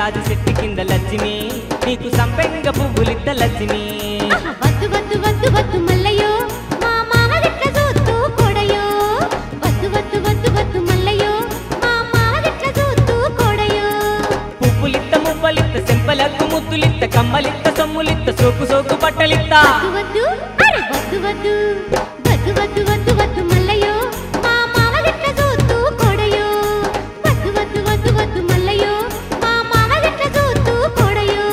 సన్నజాజి చెట్టు కింద లక్ష్మి నీకు సంపెంగ పువ్వులిద్ద లక్ష్మి ఆహా, వద్దు వద్దు వద్దు వద్దు మల్లయ్యో మా మామ గిట్ల చూస్తూ కొడయో వద్దు వద్దు వద్దు వద్దు మల్లయ్యో మా మామ గిట్ల చూస్తూ కొడయో పువ్వులిత్త మువ్వలిత్త సెంపలక్కు ముద్దులిత్త కమ్మలిత్త సొమ్ములిత్త సోకు సోకు బట్టలిత్త వద్దు వద్దు అరే వద్దు వద్దు వద్దు వద్దు వద్దు వద్దు మల్లయ్యో మా మామ గిట్ల చూస్తూ కొడయో వద్దు వద్దు వద్దు వద్దు మల్లయ్యో మా మామ గిట్ల చూస్తూ కొడయో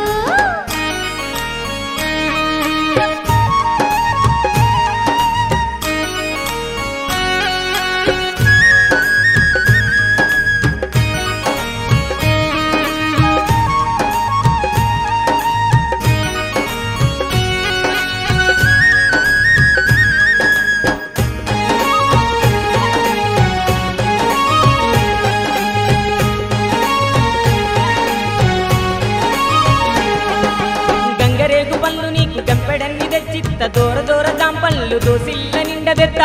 గంగరేగు పళ్ళు నీకు గంపెడన్ని తెచ్చిత్త దూర దూర జాంపళ్ళు దోసిల్ల నిండదెత్త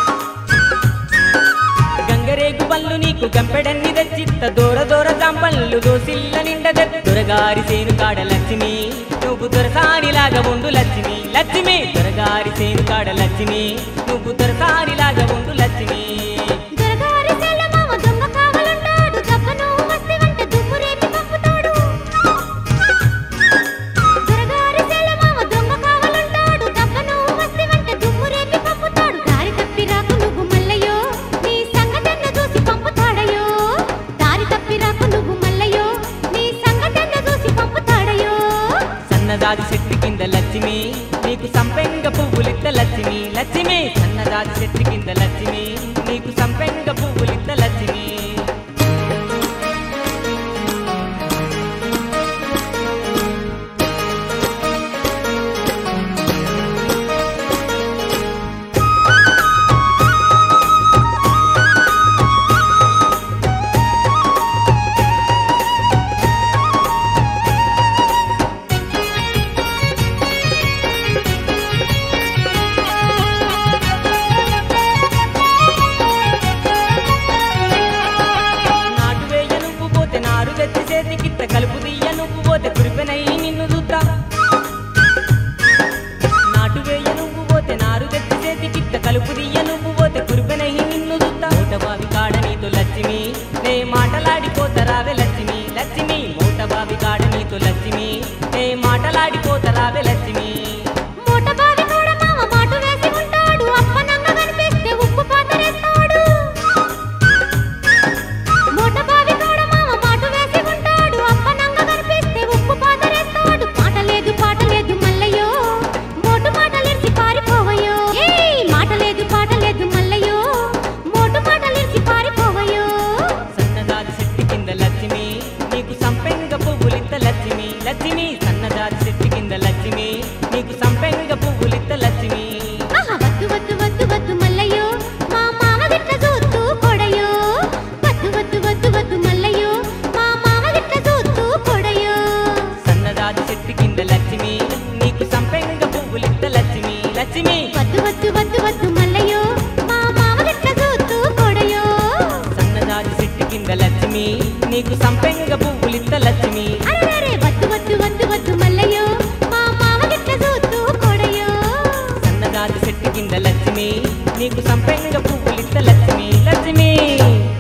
గంగరేగు పళ్ళు నీకు గంపెడన్ని తెచ్చిత్త దూర దూర జాంపళ్ళు దోసిల్ల నిండదెత్త దొరగారి సేను కాడ లక్ష్మి నువ్వు దొరసారిలాగా ఉండు లక్ష్మి లక్ష్మి దొరగారి సేను కాడ లక్ష్మి నువ్వు దొరసారిలాగా ఉండు లక్ష్మి దొరగారి సెల్ల మామ దొంగ కావలుంటాడు దెబ్బను వస్తేవంటే దుమ్ము రేపి పంపుతాడు దొరగారి సెల్ల మామ దొంగ కావలుంటాడు దెబ్బను వస్తేవంటే దుమ్ము రేపి పంపుతాడు దారి తప్పి రాకు నువ్వు మల్లయ్యో నీ సంగతెన్న చూసి పంపుతాడయ్యో దారి తప్పి రాకు నువ్వు మల్లయ్యో నీ సంగతెన్న చూసి పంపుతాడయ్యో సన్నదాది చెట్టు కింద లక్ష్మి నీకు సంపెంగ పువ్వులిత్త లక్ష్మి లక్ష్మి సన్నదాది చెట్టు కింద లక్ష్మి నీకు సంపెంగ పువ్వులిత్త లక్ష్మి నాటు వేయ నువ్వు పోతే నారు తెచ్చి చేతికిత్త కలుపు తీయ నువ్వు పోతే కురిపెనై నిన్ను చూద్దా నాటు వేయ నువ్వు పోతే నారు తెచ్చి చేతికిత్త కలుపు తీయ నువ్వు పోతే కురిపెనై నిన్ను చూద్దా మూట బావి కాడ నీతో లక్ష్మి నే మాటలాడిపోతరావే లక్ష్మి లక్ష్మి మూట బావి కాడ నీతో లక్ష్మి నే మాటలాడిపోతరావే లక్ష్మి మూట బావి కూడా మామ మాటు వేసి ఉంటాడు అప్పనంగ కనిపిస్తే ఉప్పు పాతరేస్తాడు మూట బావి కూడా మామ మాటు వేసి ఉంటాడు అప్పనంగ కనిపిస్తే ఉప్పు పాతరేస్తాడు పాట లేదు పాట లేదు మల్లయ్యో మోటు మాటలిర్చి పారిపోవయ్యో ఏయ్ మాట లేదు పాట లేదు మల్లయ్యో మోటు మాటలిర్చి పారిపోవయ్యో సన్నదాది చెట్టు కింద లక్ష్మి నీకు సంపెంగ పువ్వులిత్త లక్ష్మి లక్ష్మి సన్నదాది చెట్టు కింద లక్ష్మి నీకు సంపెంగ పువ్వులిత్త లక్ష్మి ఆహా వద్దు వద్దు వద్దు వద్దు మల్లయ్యో మా మామ గిట్ల చూస్తూ కొడయో వద్దు వద్దు వద్దు వద్దు మల్లయ్యో మా మామ గిట్ల చూస్తూ కొడయో సన్నదాది చెట్టు కింద లక్ష్మి నీకు సంపెంగ పువ్వులిత్త లక్ష్మి లక్ష్మి వద్దు వద్దు వద్దు వద్దు మల్లయ్యో మా మామ గిట్ల చూస్తూ కొడయో సన్నదాది చెట్టు కింద లక్ష్మి నీకు సంపెంగ పువ్వులిత్త లక్ష్మి అరెరే వద్దు వద్దు వద్దు వద్దు మల్లయ్యో మా మామ గిట్ల చూస్తూ కొడయో సన్నదాది చెట్టు కింద లక్ష్మి నీకు సంపెంగ పువ్వులిత్త లక్ష్మి లక్ష్మి